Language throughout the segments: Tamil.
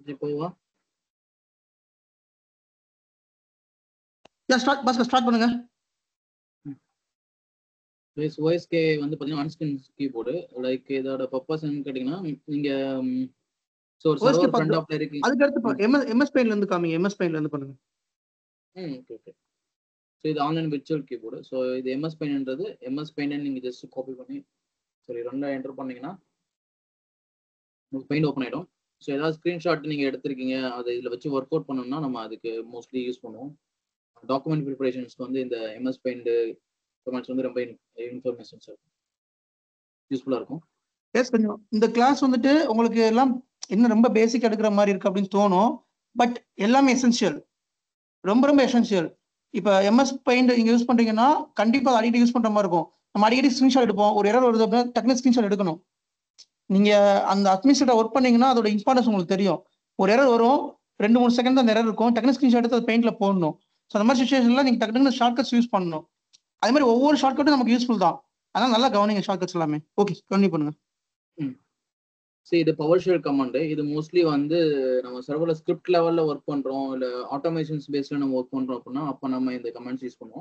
இப்போவா யா ஸ்டார்ட் பாஸ்கர் ஸ்டார்ட் பண்ணுங்க ப்ளஸ் ஓஎஸ்கே வந்து பார்த்தீங்கன்னா அன்ஸ்கிரீன் கீபோர்டு லைக் இதோட பர்பஸ் கேட்டிங்கன்னா நீங்க ஸோ ஒரு OSK சர்வர் பத்து- ஃப்ரண்ட் ஆஃப்ல இருக்கீங்க அதுக்கு அடுத்து எம்எஸ் எம்எஸ் பெயின்ல இருந்து காமிங்க எம்எஸ் பெயின்ல இருந்து பண்ணுங்க ம் ஓகே ஓகே ஸோ இது ஆன்லைன் விர்ச்சுவல் கீபோர்டு ஸோ இது எம்எஸ் பெயின்ன்றது எம்எஸ் பெயினை நீங்கள் ஜஸ்ட் காப்பி பண்ணி சரி ரெண்டா என்டர் பண்ணீங்கன்னா உங்களுக்கு பெயிண்ட் ஓப்பன் ஆகிடும் ஸோ ஏதாவது ஸ்க்ரீன்ஷாட் நீங்கள் எடுத்திருக்கீங்க அதை இதில் வச்சு ஒர்க் அவுட் பண்ணணும்னா நம்ம அதுக்கு மோஸ்ட்லி யூஸ் பண்ணுவோம் டாக்குமெண்ட் ப்ரிப்பரேஷன்ஸ்க்கு வந்து இந்த எம்எஸ் பெயிண்ட் கமெண்ட்ஸ் வந்து ரொம்ப இன்ஃபர்மேஷன்ஸ் இருக்கும் யூஸ்ஃபுல்லாக இருக்கும் எஸ் கொஞ்சம் இந்த கிளாஸ் வந்துட்டு உங்களுக்கு எல்லாம் இன்னும் ரொம்ப பேசிக் எடுக்கிற மாதிரி இருக்கு அப்படின்னு தோணும் பட் எல்லாமே எசென்ஷியல் ரொம்ப ரொம்ப எசென்ஷியல் இப்போ எம்எஸ் பெயிண்ட் நீங்க யூஸ் பண்றீங்கன்னா கண்டிப்பா அதை அடிக்கடி யூஸ் பண்ற மாதிரி இருக்கும் நம்ம அடிக்கடி ஸ்கிரீன்ஷாட் எடுப்போம் ஒரு எரர் வருது அப்படின்னா டக்குனு ஸ்கிரீன்ஷாட் எடுக்கணும் நீங்க அந்த அட்மினிஸ்ட்ரேட்டர் ஒர்க் பண்ணீங்கன்னா அதோட இம்பார்ட்டன்ஸ் உங்களுக்கு தெரியும் ஒரு எரர் வரும் ரெண்டு மூணு செகண்ட் அந்த எரர் இருக்கும் டக்குனு ஸ்கிரீன்ஷாட் எடுத்து அது பெயிண்ட்ல போடணும் ஸோ அந்த மாதிரி சுச்சுவேஷன்ல நீங்க டக்குனு ஷார்ட்கட்ஸ் யூஸ் பண்ணணும் அதே மாதிரி ஒவ்வொரு ஷார்ட்கட்டும் நமக்கு யூஸ்ஃபுல் தான் அதனால நல்லா கவனிங்க ஷார்ட்கட்ஸ் எல்லாமே ஓகே கண்டினியூ பண்ணுங்க ஸோ இது பவர் ஷெல் கமாண்டு இது மோஸ்ட்லி வந்து நம்ம சர்வரில் ஸ்கிரிப்ட் லெவலில் ஒர்க் பண்ணுறோம் இல்லை ஆட்டோமேஷன்ஸ் பேஸில் நம்ம ஒர்க் பண்ணுறோம் அப்படின்னா அப்போ நம்ம இந்த கமெண்ட்ஸ் யூஸ் பண்ணுவோம்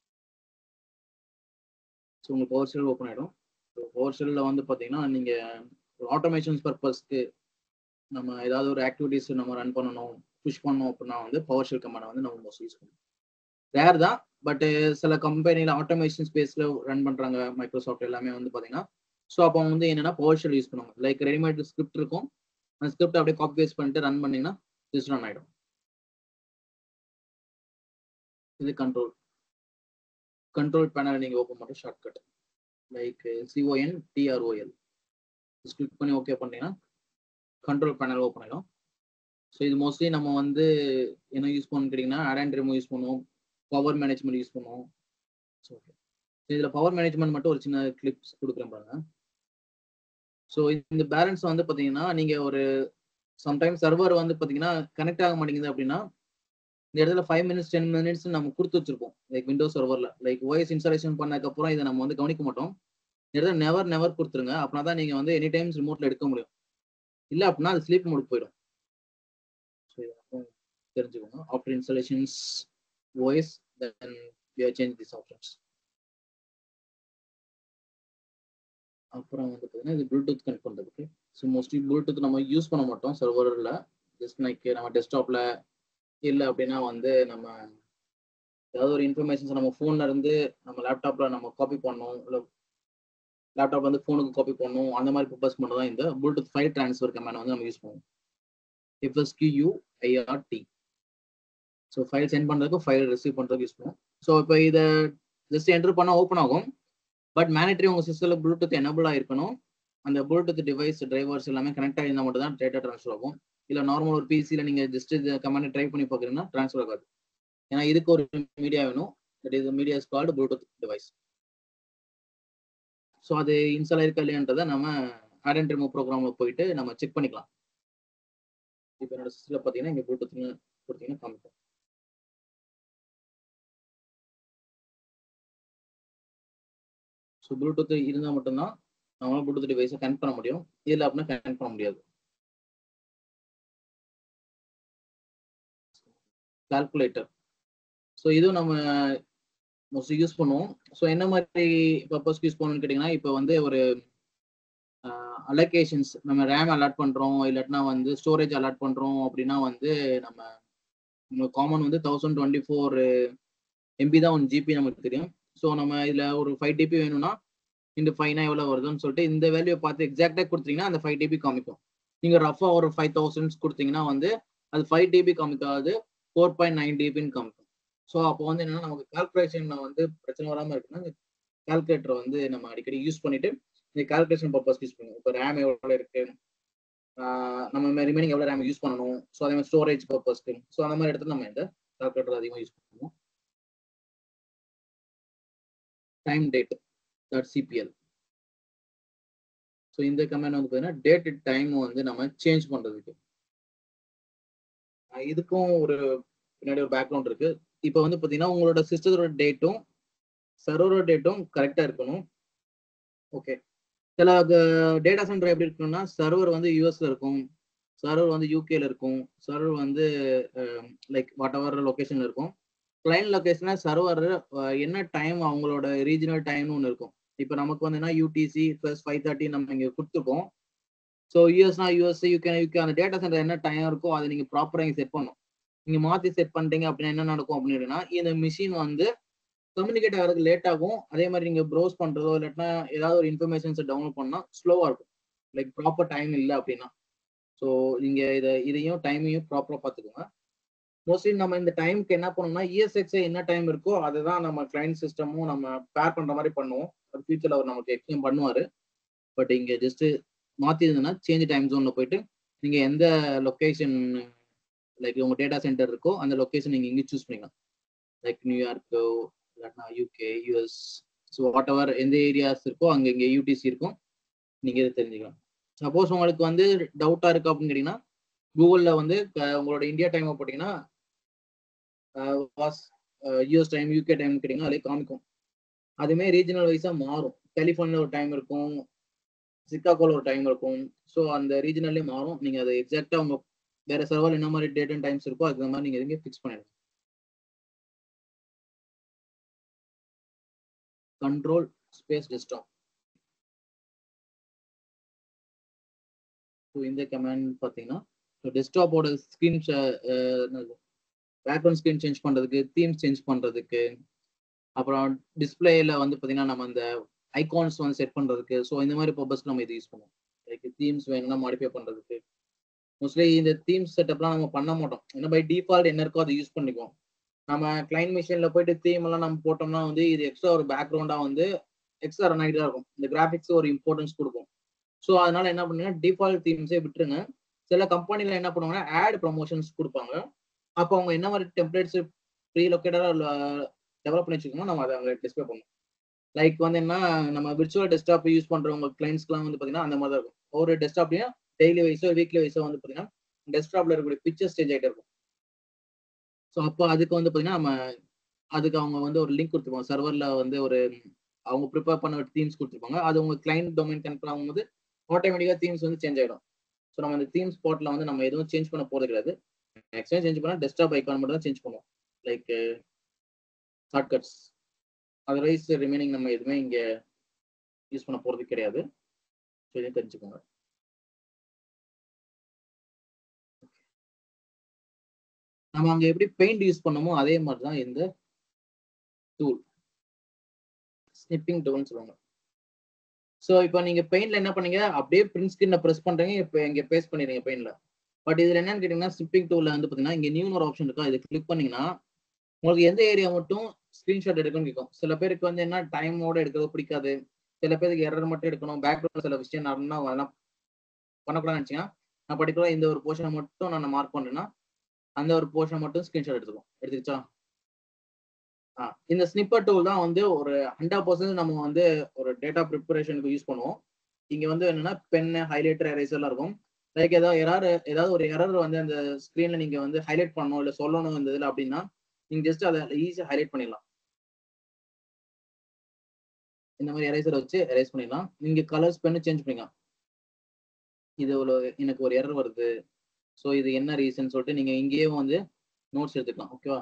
ஸோ உங்களுக்கு பவர் ஷெல் ஓப்பன் ஆகிடும் ஸோ பவர் ஷெல்லில் வந்து பார்த்தீங்கன்னா நீங்கள் ஆட்டோமேஷன்ஸ் பர்பஸ்க்கு நம்ம ஏதாவது ஒரு ஆக்டிவிட்டிஸ் நம்ம ரன் பண்ணணும் புஷ் பண்ணோம் அப்படின்னா வந்து பவர் ஷெல் கமாண்டை வந்து நம்ம மோஸ்ட்லி யூஸ் பண்ணுவோம் ரேர் தான் பட்டு சில கம்பெனியில் ஆட்டோமேஷன் ஸ்பேஸில் ரன் பண்ணுறாங்க மைக்ரோசாஃப்ட் எல்லாமே வந்து பார்த்தீங்கன்னா ஸோ அப்போ வந்து என்னன்னா பவர் ஷெல் யூஸ் பண்ணுவாங்க லைக் ரெடிமேட் ஸ்கிரிப்ட் இருக்கும் அந்த ஸ்கிரிப்ட் அப்படியே காப்பி பேஸ்ட் பண்ணிட்டு ரன் பண்ணீங்கன்னா ஜஸ்ட் ரன் ஆகிடும் இது கண்ட்ரோல் கண்ட்ரோல் பேனல் நீங்கள் ஓப்பன் பண்ணுற shortcut like C O N T R O L click பண்ணி ஓகே பண்ணீங்கன்னா கண்ட்ரோல் பேனல் ஓப்பன் ஆகிடும் ஸோ இது மோஸ்ட்லி நம்ம வந்து என்ன யூஸ் பண்ணு கேட்டிங்கன்னா ஆட் அண்ட் ரிமூவ் யூஸ் பண்ணுவோம் பவர் மேனேஜ்மெண்ட் யூஸ் பண்ணுவோம் ஸோ ஓகே இதில் பவர் மேனேஜ்மெண்ட் மட்டும் ஒரு சின்ன கிளிப்ஸ் கொடுக்குறேன் பாருங்க ஸோ இந்த பேலன்ஸ் வந்து பார்த்தீங்கன்னா நீங்கள் ஒரு சம்டைம்ஸ் சர்வர் வந்து பார்த்தீங்கன்னா கனெக்ட் ஆக மாட்டேங்குது அப்படின்னா இந்த இடத்துல ஃபைவ் மினிட்ஸ் டென் மினிட்ஸ் நம்ம கொடுத்து வச்சிருப்போம் லைக் விண்டோஸ் சர்வரில் லைக் ஓஎஸ் இன்ஸ்டாலேஷன் பண்ணதுக்கப்புறம் இதை நம்ம வந்து கவனிக்க மாட்டோம் இந்த இடத்துல நெவர் நெவர் கொடுத்துருங்க அப்படின்னா தான் நீங்கள் வந்து எனி டைம்ஸ் ரிமோட்டில் எடுக்க முடியும் இல்லை அப்படின்னா அது ஸ்லீப் மோட் போயிடும் ஸோ இதை தெரிஞ்சுக்கோங்க after installations OS then change this options அப்புறம் வந்து பார்த்தீங்கன்னா இது ப்ளூடூத் கனெக்ட் பண்ணுறதுக்கு ஸோ மோஸ்ட்லி ப்ளூடூத் நம்ம யூஸ் பண்ண மாட்டோம் சர்வரில் ஜஸ்ட் லைக் நம்ம டெஸ்க்டாப்பில் இல்லை அப்படின்னா வந்து நம்ம ஏதாவது ஒரு இன்ஃபர்மேஷன்ஸ் நம்ம ஃபோன்ல இருந்து நம்ம லேப்டாப்பில் நம்ம காப்பி பண்ணோம் இல்லை லேப்டாப் வந்து ஃபோனுக்கு காப்பி பண்ணணும் அந்த மாதிரி பர்பஸ் மட்டும் தான் இந்த ப்ளூடூத் ஃபைல் ட்ரான்ஸ்ஃபர் கமெண்ட் வந்து நம்ம யூஸ் பண்ணுவோம் fsquirt so file send பண்ணுறதுக்கு ஃபைல் ரிசீவ் பண்ணுறதுக்கு யூஸ் பண்ணுவோம் ஸோ இப்போ இதை ஜஸ்ட் என்டர் பண்ணால் ஓப்பன் ஆகும் பட் மேனிட்டரி உங்கள் சிஸ்டத்தில் ப்ளூடூத் எனபிள் ஆயிருக்கணும் அந்த ப்ளூடூத் டிவைஸ் டிரைவர்ஸ் எல்லாமே கனெக்ட் ஆகிருந்தால் மட்டும் தான் டேட்டா ட்ரான்ஸ்ஃபர் ஆகும் இல்லை நார்மல் ஒரு பிசியில் நீங்கள் ஜஸ்ட் இது கமெண்ட் ட்ரை பண்ணி பார்க்குறீங்கன்னா ட்ரான்ஸ்ஃபர் ஆகாது ஏன்னா இதுக்கு ஒரு மீடியா வேணும் that is media is called Bluetooth device so அது இன்ஸ்டால் ஆயிருக்கா இல்லையான்றதை நம்ம ஆட் அண்ட் ரிமூவ் ப்ரோக்ராமில் போயிட்டு நம்ம செக் பண்ணிக்கலாம் இப்போ என்னோட சிஸ்டத்தில் பார்த்தீங்கன்னா இங்கே ப்ளூடூத்னு கொடுத்தீங்கன்னா காமிக்கும் ஸோ ப்ளூடூத் இருந்தால் மட்டும்தான் நம்மளால ப்ளூடூத் டிவைஸை கனெக்ட் பண்ண முடியும் இதில் அப்படின்னா கனெக்ட் பண்ண முடியாது கால்குலேட்டர் ஸோ இதுவும் நம்ம மோஸ்ட்லி யூஸ் பண்ணுவோம் ஸோ என்ன மாதிரி பர்பஸ்க்கு யூஸ் பண்ணணும்னு கேட்டிங்கன்னா இப்போ வந்து ஒரு அலோகேஷன்ஸ் நம்ம ரேம் அலாட் பண்ணுறோம் இல்லாட்டினா வந்து ஸ்டோரேஜ் அலாட் பண்ணுறோம் அப்படின்னா வந்து நம்ம காமன் வந்து தௌசண்ட் டுவெண்ட்டி ஃபோர் எம்பி தான் ஒன் ஜிபி நமக்கு தெரியும் ஸோ நம்ம இதில் ஒரு ஃபைவ் டிபி வேணும்னா இந்த ஃபைவ்னா எவ்வளோ வருதுன்னு சொல்லிட்டு இந்த வேல்யூ பார்த்து எக்ஸாக்டாக கொடுத்தீங்கன்னா அந்த ஃபைவ் டிபி காமிக்கும் நீங்கள் ரஃபாக ஒரு ஃபைவ் தௌசண்ட்ஸ் கொடுத்தீங்கன்னா வந்து அது ஃபைவ் டிபி காமிக்காது ஃபோர் பாயிண்ட் நைன் டிபின்னு காமிக்கும் ஸோ அப்போ வந்து என்னன்னா நமக்கு கால்குலேஷனில் வந்து பிரச்சனை வராமல் இருக்குன்னா இந்த கால்குலேட்டரை வந்து நம்ம அடிக்கடி யூஸ் பண்ணிட்டு இந்த கால்குலேஷன் பர்பஸ் யூஸ் பண்ணுவோம் இப்போ ரேம் எவ்வளோ இருக்கு நம்ம ரிமைனிங் எவ்வளோ ரேம் யூஸ் பண்ணணும் ஸோ அதே மாதிரி ஸ்டோரேஜ் பர்பஸ்க்கு ஸோ அந்த மாதிரி இடத்துல நம்ம இந்த கால்குலேட்டர் அதிகமாக யூஸ் பண்ணுவோம் time date dot CPL so இந்த கமெண்ட் வந்து பார்த்தீங்கன்னா டேட் டைம் வந்து நம்ம சேஞ்ச் பண்ணுறதுக்கு இதுக்கும் ஒரு பின்னாடி ஒரு பேக்ரவுண்ட் இருக்கு இப்போ வந்து பார்த்தீங்கன்னா உங்களோட சிஸ்டத்தோட டேட்டும் சர்வரோட டேட்டும் கரெக்டாக இருக்கணும் ஓகே சில டேட்டா சென்டர் எப்படி இருக்குன்னா சர்வர் வந்து யூஎஸ்ல இருக்கும் சர்வர் வந்து யூகேல இருக்கும் சர்வர் வந்து லைக் வாட் எவர் லொகேஷன்ல இருக்கும் கிளைண்ட் லொகேஷன்ல சர்வர் என்ன டைம் அவங்களோட ரீஜனல் டைம்னு ஒன்று இருக்கும் இப்போ நமக்கு வந்து யூடிசி ப்ளஸ் ஃபைவ் தேர்ட்டி நம்ம இங்கே கொடுத்துருக்கோம் ஸோ யூஎஸ்னா யூஎஸ் யூகே யூகே அந்த டேட்டா சென்டர் என்ன டைம் இருக்கோ அதை நீங்கள் ப்ராப்பராக இங்கே செட் பண்ணணும் நீங்கள் மாற்றி செட் பண்ணிட்டீங்க அப்படின்னா என்ன நடக்கும் அப்படின்னா இந்த மிஷின் வந்து கம்யூனிகேட் ஆகிறதுக்கு லேட் ஆகும் அதே மாதிரி நீங்கள் ப்ரௌஸ் பண்ணுறதோ இல்லாட்டினா ஏதாவது ஒரு இன்ஃபர்மேஷன்ஸை டவுன்லோட் பண்ணால் ஸ்லோவாக இருக்கும் லைக் ப்ராப்பர் டைம் இல்லை அப்படின்னா ஸோ நீங்கள் இதை இதையும் டைமையும் ப்ராப்பராக பார்த்துக்கோங்க மோஸ்ட்லி நம்ம இந்த டைமுக்கு என்ன பண்ணோம்னா இஎஸ்எக்ஸே என்ன டைம் இருக்கோ அதை தான் நம்ம கிளைண்ட் சிஸ்டமும் நம்ம பேர் பண்ணுற மாதிரி பண்ணுவோம் அது ஃபியூச்சரில் அவர் நமக்கு எக்ஸ்பிளைன் பண்ணுவார் பட் இங்கே ஜஸ்ட்டு மாற்றிருந்ததுன்னா சேஞ்ச் டைம் ஜோனில் போயிட்டு நீங்கள் எந்த லொக்கேஷன் லைக் உங்கள் டேட்டா சென்டர் இருக்கோ அந்த லொக்கேஷன் நீங்கள் இங்கே சூஸ் பண்ணிக்கலாம் லைக் நியூயார்க்கோ இல்லாட்டினா UK US so whatever எந்த ஏரியாஸ் இருக்கோ அங்கே இங்கே யூடிசி இருக்கும் நீங்கள் இதை தெரிஞ்சுக்கலாம் சப்போஸ் உங்களுக்கு வந்து டவுட்டாக இருக்கு அப்படின்னு கேட்டிங்கன்னா கூகுளில் வந்து உங்களோட இந்தியா டைமை போட்டிங்கன்னா வாஸ் யூஎஸ் டைம் யூகே டைம் கேட்டிங்கன்னா அதிலே காமிக்கும் அதுவுமே ரீஜனல் வைஸாக மாறும் கலிஃபோர்னியா ஒரு டைம் இருக்கும் சிக்காகோல ஒரு டைம் இருக்கும் ஸோ அந்த ரீஜனல்லே மாறும் நீங்கள் அதை எக்ஸாக்டாக உங்கள் வேற சர்வர் என்ன மாதிரி டேட் அண்ட் டைம்ஸ் இருக்கோ அதுக்கு மாதிரி நீங்கள் எதுவுமே ஃபிக்ஸ் பண்ணிடுங்க கண்ட்ரோல் ஸ்பேஸ் டெஸ்க்டாப் ஸோ இந்த கமாண்ட் பார்த்தீங்கன்னா டெஸ்க்டாப்போட ஸ்க்ரீன் பேக்ரவுண்ட் ஸ்க்ரீன் சேஞ்ச் பண்ணுறதுக்கு தீம்ஸ் சேஞ்ச் பண்ணுறதுக்கு அப்புறம் டிஸ்பிளேல வந்து பார்த்தீங்கன்னா நம்ம அந்த ஐகான்ஸ் வந்து செட் பண்ணுறதுக்கு ஸோ இந்த மாதிரி பர்பஸ்க்கு நம்ம இது யூஸ் பண்ணுவோம் லைக் தீம்ஸ் வேணும்னா மாடிஃபை பண்ணுறதுக்கு மோஸ்ட்லி இந்த தீம்ஸ் செட்டப்லாம் நம்ம பண்ண மாட்டோம் ஏன்னா பை டிஃபால்ட் என்ன இருக்கோ அதை யூஸ் பண்ணிக்குவோம் நம்ம கிளைண்ட் மிஷினில் போயிட்டு தீம் எல்லாம் நம்ம போட்டோம்னா வந்து இது எக்ஸ்ட்ரா ஒரு பேக்ரவுண்டாக வந்து எக்ஸ்ட்ரா ரன் ஆகிட்டு தான் இருக்கும் இந்த கிராஃபிக்ஸ் ஒரு இம்பார்ட்டன்ஸ் கொடுக்கும் ஸோ அதனால என்ன பண்ணுங்க டிஃபால்ட் தீம்ஸே விட்டுருங்க சில கம்பெனில என்ன பண்ணுவாங்கன்னா ஆட் ப்ரொமோஷன்ஸ் கொடுப்பாங்க அப்போ அவங்க என்ன மாதிரி டெம்ப்ளேட்ஸ் ப்ரீ லொக்கேட்டடாக டெவலப் பண்ணி வச்சுக்கோங்க நம்ம அதை அங்கே டிஸ்பிளே பண்ணுவோம் லைக் வந்து என்ன நம்ம விர்ச்சுவல் டெஸ்க்டாப் யூஸ் பண்றவங்க கிளைண்ட்ஸ்க்குலாம் வந்து பார்த்தீங்கன்னா அந்த மாதிரி தான் இருக்கும் ஒரு டெஸ்க்டாப்லையும் டெய்லி வைஸோ வீக்லி வைஸோ வந்து பார்த்தீங்கன்னா டெஸ்க்டாப்ல இருக்கக்கூடிய பிக்சர்ஸ் சேஞ்ச் ஆகிட்டே இருக்கும் ஸோ அப்போ அதுக்கு வந்து பார்த்தீங்கன்னா நம்ம அதுக்கு அவங்க வந்து ஒரு லிங்க் கொடுத்துருப்பாங்க சர்வரில் வந்து ஒரு அவங்க ப்ரிப்பேர் பண்ண ஒரு தீம்ஸ் கொடுத்துருப்பாங்க அது உங்க கிளைண்ட் டொமைன் கனெக்ட் ஆகும்போது ஆட்டோமேட்டிக்காக தீம்ஸ் வந்து சேஞ்ச் ஆகிடும் ஸோ நம்ம இந்த தீம் ஸ்பாட்டில் வந்து நம்ம எதுவும் சேஞ்ச் பண்ண போகிறது கிடையாது மேக்ஸிமம் சேஞ்ச் பண்ணால் டெஸ்க்டாப் ஐக்கான் மட்டும் தான் சேஞ்ச் பண்ணுவோம் லைக் ஷார்ட்கட்ஸ் அதர்வைஸ் ரிமைனிங் நம்ம எதுவுமே இங்கே யூஸ் பண்ண போகிறது கிடையாது ஸோ இதையும் தெரிஞ்சுக்கோங்க நம்ம அங்கே எப்படி பெயிண்ட் யூஸ் பண்ணமோ அதே மாதிரி தான் இந்த டூல் ஸ்னிப்பிங் டூல்னு சொல்லுவாங்க ஸோ இப்போ நீங்க பெயிண்ட்ல என்ன பண்ணீங்க அப்படியே பிரிண்ட் ஸ்கிரீன்ல ப்ரெஸ் பண்றீங்க இப்போ இங்க பேஸ்ட் பண்ணிடுங்க பெயிண்ட்ல பட் இதுல என்னன்னு கேட்டீங்கன்னா ஸ்னிப்பிங் டூல்ல வந்து பாத்தீங்கன்னா இங்க நியூ ஒரு ஆப்ஷன் இருக்கா இது கிளிக் பண்ணீங்கன்னா உங்களுக்கு எந்த ஏரியா மட்டும் ஸ்கிரீன்ஷாட் எடுக்கணும்னு கேட்கும் சில பேருக்கு வந்து என்ன டைமோட எடுக்கிறது பிடிக்காது சில பேருக்கு எரர் மட்டும் எடுக்கணும் பேக்ரவுண்ட் சில விஷயம் நடனா அதெல்லாம் பண்ணக்கூடாதுன்னு நினச்சிங்கன்னா நான் பர்டிகுலர் இந்த ஒரு போர்ஷனை மட்டும் நான் மார்க் பண்ணேன்னா அந்த ஒரு போர்ஷன் மட்டும் ஸ்கிரீன்ஷாட் எடுத்துக்கும் எடுத்துக்கிச்சா ஆ இந்த ஸ்னிப்பர் டூல் தான் வந்து ஒரு ஹண்ட்ரட் பர்சன்ட் நம்ம வந்து ஒரு டேட்டா ப்ரிப்பரேஷனுக்கு யூஸ் பண்ணுவோம் இங்க வந்து என்னன்னா பென்னு ஹைலைட்டர் எரேசர்லாம் இருக்கும் லைக் ஏதாவது எரர் ஏதாவது ஒரு எரர் வந்து அந்த ஸ்க்ரீன்ல நீங்க வந்து ஹைலைட் பண்ணணும் இல்லை சொல்லணும் இந்த இதில் அப்படின்னா நீங்க ஜஸ்ட் அதை ஈஸியாக ஹைலைட் பண்ணிடலாம் இந்த மாதிரி எரேசர் வச்சு எரேஸ் பண்ணிடலாம் நீங்க கலர்ஸ் பென்னு சேஞ்ச் பண்ணிக்கலாம் இது ஒரு எனக்கு ஒரு எரர் வருது ஸோ இது என்ன ரீசன் சொல்லிட்டு நீங்க இங்கேயே வந்து நோட்ஸ் எடுத்துக்கலாம் ஓகேவா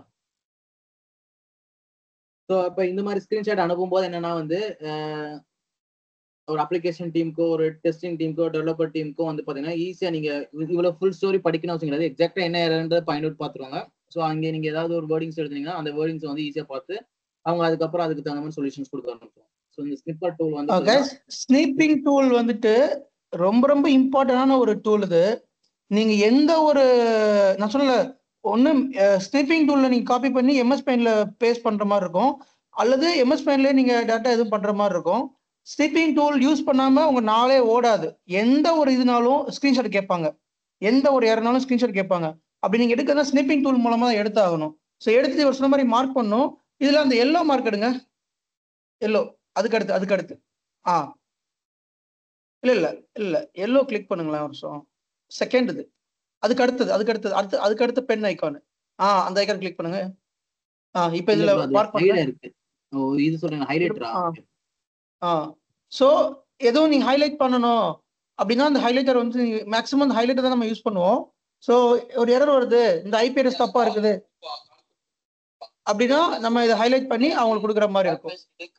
ஸோ இப்போ இந்த மாதிரி ஸ்க்ரீன்ஷாட் அனுப்பும்போது என்னன்னா வந்து ஒரு அப்ளிகேஷன் டீமுக்கோ ஒரு டெஸ்டிங் டீமுக்கோ டெவலப்பர் டீமுக்கோ வந்து பார்த்தீங்கன்னா ஈஸியாக நீங்கள் இவ்வளோ ஃபுல் ஸ்டோரி படிக்கணும் வச்சுக்கிறது எக்ஸாக்டாக என்ன ஏறன்றது பாயிண்ட் அவுட் பார்த்துருவாங்க ஸோ அங்கே நீங்கள் ஏதாவது ஒரு வேர்டிங்ஸ் எடுத்தீங்கன்னா அந்த வேர்டிங்ஸ் வந்து ஈஸியாக பார்த்து அவங்க அதுக்கப்புறம் அதுக்கு தகுந்த மாதிரி சொல்யூஷன்ஸ் கொடுக்க ஆரம்பிச்சிடும் ஸோ இந்த ஸ்னிப்பர் டூல் வந்து ஸ்னீப்பிங் டூல் வந்துட்டு ரொம்ப ரொம்ப இம்பார்ட்டன்டான ஒரு டூல் இது நீங்க எந்த ஒரு நான் சொல்லல ஒன்று ஸ்னிப்பிங் டூல்ல நீங்க காப்பி பண்ணி எம்எஸ் பெயின்ல பேஸ்ட் பண்ற மாதிரி இருக்கும் அல்லது எம்எஸ் பெயின்ல நீங்க டேட்டா எதுவும் பண்ற மாதிரி இருக்கும் ஸ்னிப்பிங் டூல் யூஸ் பண்ணாம உங்க நாளே ஓடாது எந்த ஒரு இதுனாலும் ஸ்கிரீன்ஷாட் கேட்பாங்க எந்த ஒரு இறனாலும் ஸ்கிரீன்ஷாட் கேட்பாங்க அப்படி நீங்க எடுக்கிறதா ஸ்னிப்பிங் டூல் மூலமா தான் எடுத்தாகணும் ஸோ எடுத்து ஒரு சொன்ன மாதிரி மார்க் பண்ணும் இதுல அந்த எல்லோ மார்க் எடுங்க எல்லோ அதுக்கு அடுத்து அதுக்கு அடுத்து ஆ இல்ல இல்ல இல்ல எல்லோ கிளிக் பண்ணுங்களேன் ஒரு நிமிஷம் செகண்ட் இது அதுக்கு அடுத்தது அதுக்கு அடுத்தது அடுத்து அதுக்கு அடுத்த பென் ஐக்கான் ஆ அந்த ஐக்கான் கிளிக் பண்ணுங்க ஆ இப்போ இதுல மார்க் பண்ணுங்க இருக்கு ஓ இது சொல்றீங்க ஹைலைட்டரா ஆ. ஆ ஸோ எதுவும் நீங்க ஹைலைட் பண்ணணும் அப்படின்னா அந்த ஹைலைட்டர் வந்து மேக்ஸிமம் அந்த ஹைலைட்டர் தான் நம்ம யூஸ் பண்ணுவோம் ஸோ ஒரு எரர் வருது இந்த ஐபி அட்ரஸ் தப்பா இருக்குது அப்படின்னா நம்ம இதை ஹைலைட் பண்ணி அவங்களுக்கு கொடுக்குற மாதிரி இருக்கும்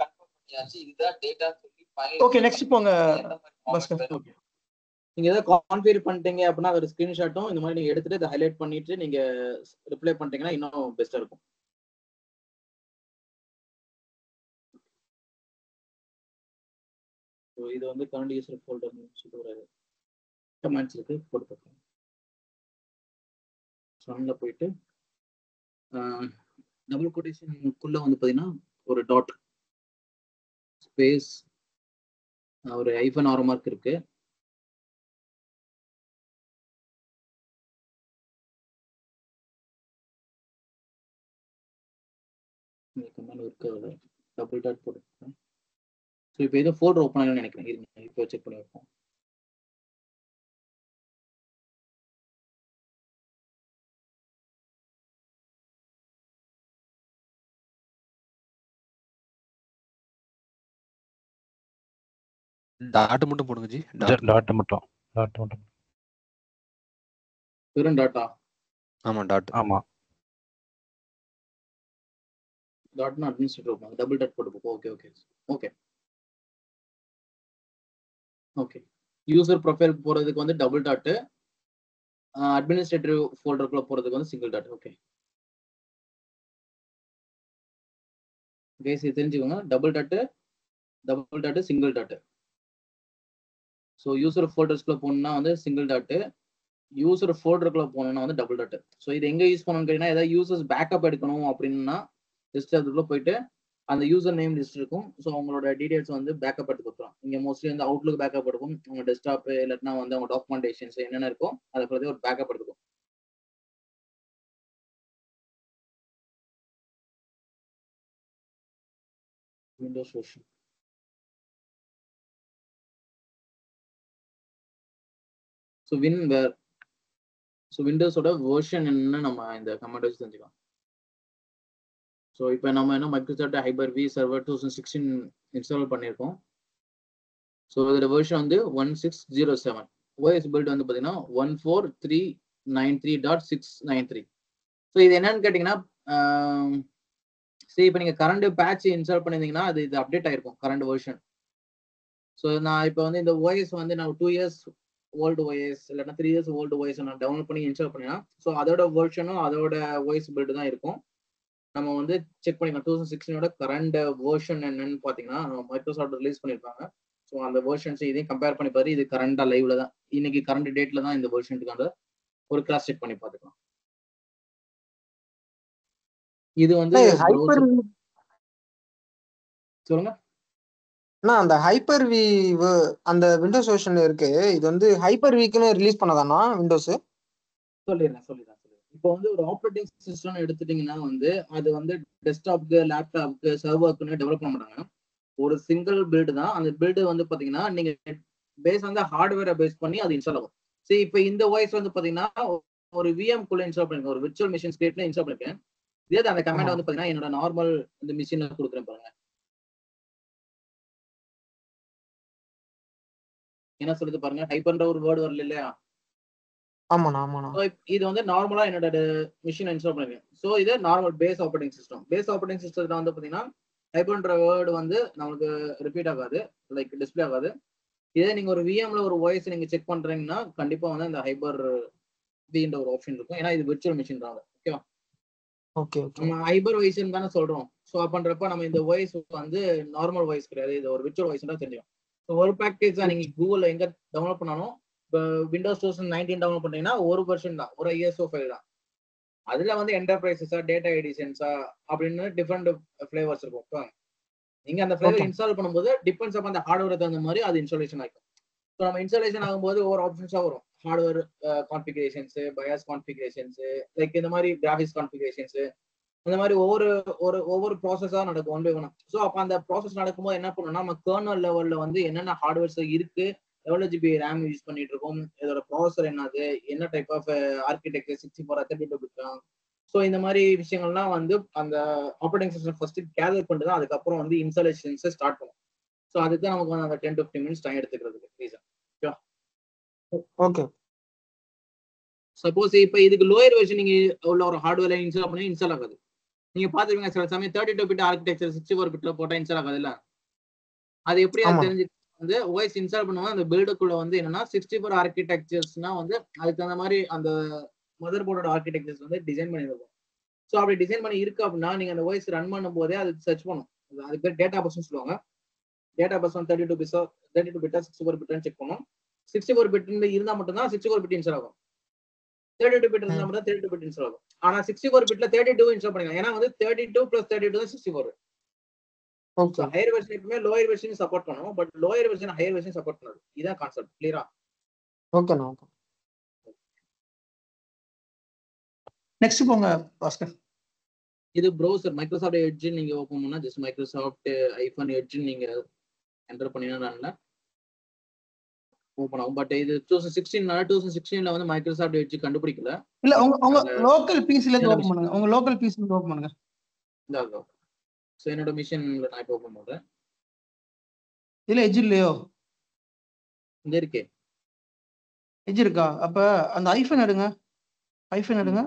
ஓகே நெக்ஸ்ட் போங்க பாஸ்கர் ஓகே நீங்க ஏதாவது கான்ஃபிகர் பண்ணிட்டீங்க அப்படின்னா அதோட ஸ்கிரீன்ஷாட்டும் இந்த மாதிரி நீங்க எடுத்துட்டு இதை ஹைலைட் பண்ணிட்டு நீங்க ரிப்ளை பண்ணிட்டீங்கன்னா இன்னும் பெஸ்டா இருக்கும் ஸோ இது வந்து கரண்ட் யூசர் ஃபோல்டர் சொல்லிட்டு ஒரு கமெண்ட்ஸ் இருக்கு போட்டு பார்க்கலாம் சன்ல போயிட்டு டபுள் கொட்டேஷனுக்குள்ள வந்து பார்த்தீங்கன்னா ஒரு டாட் ஸ்பேஸ் ஒரு ஐஃபன் ஆரோ மார்க் இருக்கு கமெண்ட் ஒர்க் ஆகல டபுள் டாட் போட்டுருக்கேன் ஸோ இப்போ ஏதோ ஃபோல்டர் ஓப்பன் ஆகலன்னு நினைக்கிறேன் இருங்க இப்போ செக் பண்ணி வைப்போம் டாட் மட்டும் போடுங்க ஜி டாட் டாட் மட்டும் டாட் மட்டும் வெறும் டாட்டா ஆமா டாட் ஆமா டாட்னா அட்மினிஸ்ட்ரேட்டர் வைப்பாங்க டபுள் டாட் போட்டு okay okay okay okay user profile போறதுக்கு வந்து டபுள் டாட்டு அட்மினிஸ்ட்ரேட்டிவ் ஃபோல்டருக்குள்ள போறதுக்கு வந்து சிங்கிள் டாட் ஓகே பேசி தெரிஞ்சுக்கோங்க double dot double dot single dot so user ஃபோல்டர்ஸ்குள்ள போகணும்னா வந்து சிங்கிள் டாட்டு யூசர் ஃபோல்டருக்குள்ள போகணும்னா வந்து டபுள் டாட்டு ஸோ இது எங்க யூஸ் பண்ணணும்னு கேட்டீங்கன்னா ஏதாவது யூசர்ஸ் பேக்கப் எடுக்கணும் அப்படின்னா ஜஸ்ட் அதுக்குள்ள போயிட்டு அந்த யூசர் நேம் லிஸ்ட் இருக்கும் ஸோ அவங்களோட டீடைல்ஸ் வந்து பேக்கப் எடுத்து கொடுத்துரும் இங்க மோஸ்ட்லி வந்து அவுட்லுக் பேக்கப் எடுக்கும் உங்க டெஸ்க்டாப் இல்லாட்டினா வந்து அவங்க டாக்குமெண்டேஷன்ஸ் என்னென்ன இருக்கோ அதை பத்தி ஒரு பேக்கப் எடுத்துக்கும் Windows version so winver so விண்டோஸோட வெர்ஷன் என்னன்னு நம்ம இந்த கமெண்ட் வச்சு தெரிஞ்சுக்கலாம் ஸோ இப்போ நம்ம என்ன Microsoft hyper V server two thousand sixteen install பண்ணியிருக்கோம் ஸோ இதோட வெர்ஷன் வந்து one six zero seven OS build வந்து பார்த்தீங்கன்னா one four three nine three dot six nine three so இது என்னன்னு கேட்டிங்கன்னா சரி இப்போ நீங்கள் கரண்ட் பேட்ச் இன்ஸ்டால் பண்ணியிருந்தீங்கன்னா அது இது அப்டேட் ஆயிருக்கும் கரண்ட் வெர்ஷன் ஸோ நான் இப்போ வந்து இந்த ஓஎஸ் வந்து நான் டூ இயர்ஸ் ஓல்டு ஓஎஸ் இல்லைன்னா த்ரீ இயர்ஸ் ஓல்டு ஓஎஸ் நான் டவுன்லோட் பண்ணி இன்ஸ்டால் பண்ணினா ஸோ அதோட வெர்ஷனும் அதோட ஓஎஸ் பில்டு தான் இருக்கும் நம்ம வந்து செக் பண்ணிக்கலாம் டூ தௌசண்ட் சிக்ஸ்டீனோட கரண்ட் வேர்ஷன் என்னன்னு பார்த்தீங்கன்னா மைக்ரோசாஃப்ட் ரிலீஸ் பண்ணியிருப்பாங்க ஸோ அந்த வேர்ஷன்ஸ் இதையும் கம்பேர் பண்ணி பாரு இது கரண்டா லைவ்ல தான் இன்னைக்கு கரண்ட் டேட்ல தான் இந்த வேர்ஷனுக்கான ஒரு கிளாஸ் செக் பண்ணி பார்த்துக்கலாம் இது வந்து ஹைப்பர் சொல்லுங்க அண்ணா அந்த ஹைப்பர் வி அந்த விண்டோஸ் வெர்ஷன் இருக்கு இது வந்து ஹைப்பர் வீக்னு ரிலீஸ் பண்ணதானா விண்டோஸ் சொல்லிடுறேன் சொல்லிடுறேன் சொல்லிடுறேன் இப்போ வந்து ஒரு ஆப்ரேட்டிங் சிஸ்டம் எடுத்துட்டீங்கன்னா வந்து அது வந்து டெஸ்க்டாப்க்கு லேப்டாப்க்கு சர்வர்க்குன்னு டெவலப் பண்ண மாட்டாங்க ஒரு சிங்கிள் பில்டு தான் அந்த பில்டு வந்து பாத்தீங்கன்னா நீங்க பேஸ் வந்து ஹார்ட்வேரை பேஸ் பண்ணி அது இன்ஸ்டால் ஆகும் சரி இப்போ இந்த வாய்ஸ் வந்து பாத்தீங்கன்னா ஒரு விஎம் குள்ள இன்ஸ்டால் பண்ணிருக்கேன் ஒரு விர்ச்சுவல் மிஷின் ஸ்கிரிப்ட்ல இன்ஸ்டால் பண்ணிருக்கேன் இதே அந்த கமெண்ட் வந்து பாத்தீங்கன்னா என்னோட நார்மல் இந்த மிஷின்ல கொடுக்குறேன் பாருங்க என்ன சொல்லுது பாருங்க ஹைப்பர்ன்ற ஒரு வேர்டு வரல இல்லையா ஆமாண்ணா ஆமாண்ணா So, இப்- இது வந்து நார்மலா என்னோட மிஷின் இன்ஸ்டால் பண்ணிருக்கேன் ஸோ இது normal base operating system base operating சிஸ்டத்துல வந்து பாத்தீங்கன்னா ஹைபர்ன்ற வேர்டு வந்து நமக்கு ரிப்பீட் ஆகாது லைக் டிஸ்ப்ளே ஆகாது இதே நீங்க ஒரு விஎம்ல ஒரு வாய்ஸ் நீங்க செக் பண்றீங்கன்னா கண்டிப்பா வந்து அந்த ஹைபர் வின்ற ஒரு ஆப்ஷன் இருக்கும் ஏன்னா இது விர்ச்சுவல் மிஷின் தான் ஓகேவா ஓகே ஓகே நம்ம ஹைபர் வாய்ஸ்னு தானே சொல்றோம் ஸோ பண்றப்ப நம்ம இந்த வாய்ஸ் வந்து நார்மல் வாய்ஸ் கிடையாது இது ஒரு விர்ச்சுவல் வாய்ஸ் தான் தெரியும் ஸோ ஒரு பேக்கேஜ் தான் நீங்க கூகுள்ல எங்க டவுன்லோட் பண்ணாலும் இப்போ Windows two thousand nineteen download பண்ணீங்கன்னா ஒரு வெர்ஷன் தான் ஒரு ஐஎஸ்ஓ ஃபைல் தான் அதுல வந்து என்டர்பிரைசஸா டேட்டா எடிஷன்ஸா அப்படின்னு டிஃப்ரெண்ட் ஃபிளேவர்ஸ் இருக்கும் இப்போ நீங்க அந்த ஃபிளேவர் Okay. இன்ஸ்டால் பண்ணும்போது டிபெண்ட்ஸ் அப்ப அந்த ஹார்ட்வேர் தகுந்த மாதிரி அது இன்ஸ்டாலேஷன் ஆகும் ஸோ நம்ம இன்ஸ்டாலேஷன் ஆகும்போது ஒவ்வொரு ஆப்ஷன்ஸா வரும் hardware configurations BIOS configurations like இந்த மாதிரி கிராஃபிக்ஸ் கான்ஃபிகரேஷன்ஸ் இந்த மாதிரி ஒவ்வொரு ஒரு ஒவ்வொரு ப்ராசஸா நடக்கும் ஒன் பை ஒன் ஸோ அப்போ அந்த ப்ராசஸ் நடக்கும்போது என்ன பண்ணணும்னா நம்ம கர்னல் லெவல்ல வந்து என்னென்ன ஹார்ட்வேர்ஸ் இருக்கு எவ்வளோ ஜிபி ரேம் யூஸ் பண்ணிட்டு இருக்கோம் இதோட ப்ராசஸர் என்னது என்ன type of architecture sixty four thirty two bit so இந்த மாதிரி விஷயங்கள்லாம் வந்து அந்த ஆப்ரேட்டிங் சிஸ்டம் ஃபர்ஸ்ட் கேதர் பண்ணிட்டு தான் அதுக்கப்புறம் வந்து இன்ஸ்டாலேஷன்ஸை ஸ்டார்ட் பண்ணும் ஸோ அதுக்கு தான் நமக்கு வந்து அந்த ten to fifteen minutes time எடுத்துக்கிறதுக்கு ரீசன் ஓகே சப்போஸ் இப்போ இதுக்கு லோயர் வெர்ஷன் நீங்க உள்ள ஒரு ஹார்ட்வேர்ல இன்ஸ்டால் பண்ணி இன்ஸ்டால் ஆகாது நீங்க பாத்துருவீங்க சில சமயம் thirty two bit architecture sixty four பிட்ல போட்டா இன்ஸ்டால் ஆகாது இல்ல அது எப்படி அது ஆமா. தெரிஞ்சு வந்து ஓஎஸ் இன்ஸ்டால் பண்ணும்போது அந்த பில்டுக்குள்ள வந்து என்னன்னா சிக்ஸ்டி ஃபோர் ஆர்கிடெக்சர்ஸ்னா வந்து அதுக்கு தகுந்த மாதிரி அந்த மதர் போர்டோட ஆர்கிடெக்சர்ஸ் வந்து டிசைன் பண்ணிருக்கும் ஸோ அப்படி டிசைன் பண்ணி இருக்கு அப்படின்னா நீங்க அந்த ஓஎஸ் ரன் பண்ணும் போதே அது சர்ச் பண்ணும் அது- அதுக்கு பேர் டேட்டா பஸ்ன்னு சொல்லுவாங்க டேட்டா பஸ் வந்து தேர்ட்டி டூ பிட்ஸோ தேர்ட்டி டூ பிட்டா சிக்ஸ்டி ஃபோர் பிட்டான்னு செக் பண்ணும் சிக்ஸ்டி ஃபோர் பிட் இருந்தா மட்டும்தான் சிக்ஸ்டி ஃபோர் பிட் இன்ஸ்டால் ஆகும் தேர்ட்டி டூ பிட் இருந்தா மட்டும் தேர்ட்டி டூ பிட் இன்ஸ்டால் ஆகும் ஆனா சிக்ஸ்டி ஃபோர் பிட்ல தேர்ட்டி டூ இன்ஸ்டால் பண்ணிக்கலாம் ஏன்னா வந்து thirty two plus thirty two sixty four okay higher version எப்பவுமே லோயர் வெர்ஷன் சப்போர்ட் பண்ணும் but lower version higher version support பண்ணாது இதான் கான்செப்ட் கிளியரா ஓகேண்ணா ஓகே நெக்ஸ்ட் போங்க பாஸ்கர் இது ப்ரௌசர் மைக்ரோசாஃப்ட் எட்ஜ் நீங்க ஓப்பன் பண்ணா ஜஸ்ட் மைக்ரோசாஃப்ட் ஐஃபோன் எட்ஜ் நீங்க என்டர் பண்ணீங்கன்னா ஓப்பன் ஆகும் பட் இது two thousand sixteen two thousand சிக்ஸ்டீன்ல வந்து மைக்ரோசாஃப்ட் எட்ஜ் கண்டுபிடிக்கல இல்ல உங்க உங்க அந்த- லோக்கல் பிசில இருந்து என்னோட ஓபன் பண்ணுங்க உங்க லோக்கல் பிசில இருந்து ஓபன் பண்ணுங்க இந்த ஸோ என்னோட மிஷின்ல நான் இப்போ ஓப்பன் பண்றேன் இதுல எஜ் இல்லையோ இந்த இருக்கே எஜ் இருக்கா அப்ப அந்த ஐஃபோன் எடுங்க ஐஃபோன் எடுங்க